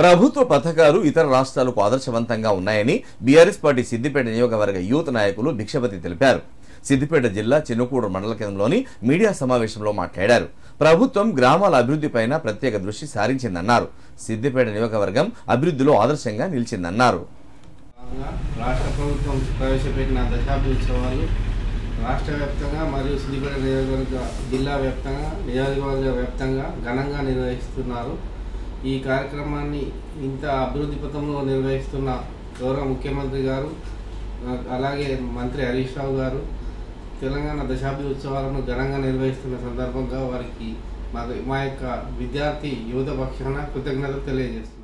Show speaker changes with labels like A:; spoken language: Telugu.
A: ప్రభుత్వ పథకాలు ఇతర రాష్ట్రాలకు ఆదర్శవంతంగా ఉన్నాయని బీఆర్ఎస్ పార్టీ సిద్దిపేట నియోజకవర్గ యూత్ నాయకులు భిక్షపతి తెలిపారు సిద్దిపేట జిల్లా చిన్నకూడు మండల కేంద్రంలోని మీడియా సమావేశంలో మాట్లాడారు ప్రభుత్వం గ్రామాల అభివృద్ధిపైన ప్రత్యేక దృష్టి సారించిందన్నారు సిద్దిపేట నియోజకవర్గం అభివృద్ధిలో ఆదర్శంగా నిలిచిందన్నారు
B: భాగంగా రాష్ట్ర ప్రభుత్వం ప్రవేశపెట్టిన దశాబ్ది ఉత్సవాలు రాష్ట్ర వ్యాప్తంగా మరియు సిద్దిపేట నియోజకవర్గ జిల్లా వ్యాప్తంగా నియోజకవర్గ వ్యాప్తంగా ఘనంగా నిర్వహిస్తున్నారు ఈ కార్యక్రమాన్ని ఇంత అభివృద్ధి పథంలో నిర్వహిస్తున్న గౌరవ ముఖ్యమంత్రి గారు ఆ, అలాగే మంత్రి హరీష్ రావు గారు తెలంగాణ దశాబ్ది ఉత్సవాలను ఘనంగా నిర్వహిస్తున్న సందర్భంగా వారికి మా మా యొక్క విద్యార్థి యువత పక్షాన కృతజ్ఞతలు తెలియజేస్తున్నాం